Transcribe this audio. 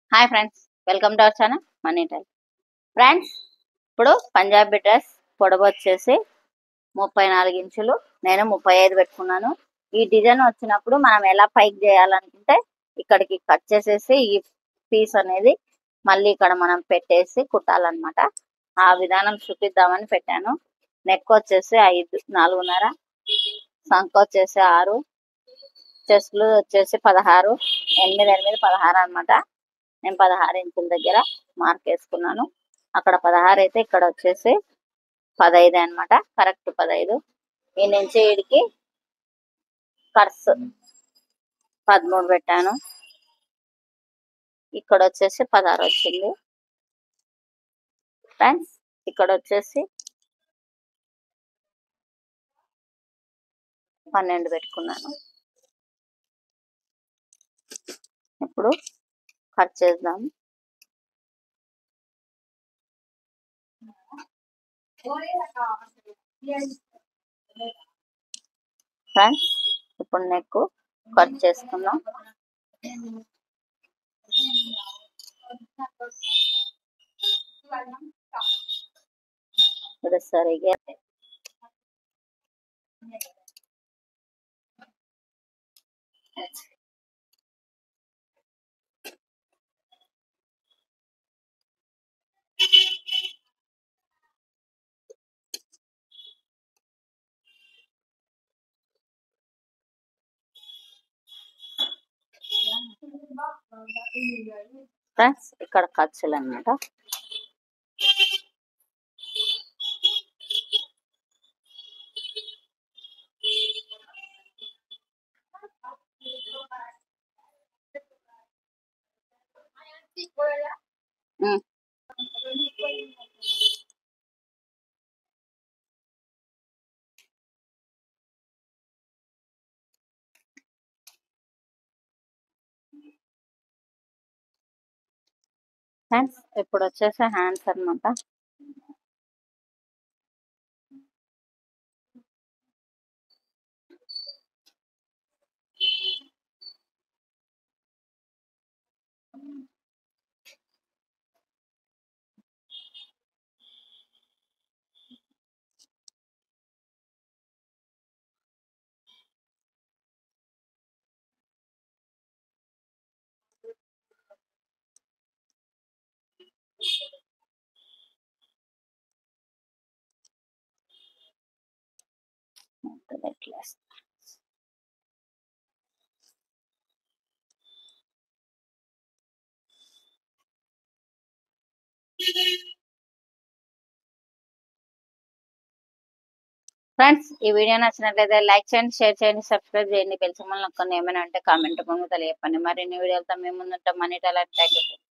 Hi friends welcome to our channel మనీ టైల్ friends ఇప్పుడు పంజాబీ డ్రెస్ పొడవు వచ్చేసి ముప్పై నాలుగు ఇంచులు నేను ముప్పై ఐదు పెట్టుకున్నాను ఈ డిజైన్ వచ్చినప్పుడు మనం ఎలా పైకి చేయాలనుకుంటే ఇక్కడికి కట్ చేసేసి ఈ పీస్ అనేది మళ్ళీ ఇక్కడ మనం పెట్టేసి కుట్టాలన్నమాట ఆ విధానం చూపిద్దామని పెట్టాను నెక్ వచ్చేసి ఐదు నాలుగున్నర సంఖ వచ్చేసి ఆరు చెస్ట్లు వచ్చేసి పదహారు ఎనిమిది ఎనిమిది పదహారు అన్నమాట నేను పదహారు ఇంచుల దగ్గర మార్క్ వేసుకున్నాను అక్కడ పదహారు అయితే ఇక్కడ వచ్చేసి పదైదు అన్నమాట కరెక్ట్ పదైదు ఈ నుంచి వీడికి కర్స్ పదమూడు పెట్టాను ఇక్కడ వచ్చేసి పదహారు వచ్చింది ఫ్రెండ్స్ ఇక్కడ వచ్చేసి పన్నెండు పెట్టుకున్నాను ఇప్పుడు కట్ చేద్దాం ఫ్రెండ్స్ ఇప్పుడు నెక్ కట్ చేసుకుందాం ఇప్పుడు సరిగా ఫ్రెండ్స్ ఇక్కడ ఖర్చులు అన్నమాట ఉమ్. ఫ్రెండ్స్ ఇప్పుడు వచ్చేసి హ్యాండ్స్ అన్నమాట మొత్తం ఇట్లా వేస్తా. ఫ్రెండ్స్ ఈ వీడియో నచ్చినట్లయితే లైక్ చేయండి షేర్ చేయండి సబ్స్క్రైబ్ చేయండి బెల్ సింబల్ నొక్కండి ఏమైనా అంటే కామెంట్ రూపంలో తెలియపండి మరిన్ని వీడియోలతో మేము ముందుంటాం మనీ టాలెంట్ థ్యాంక్ యూ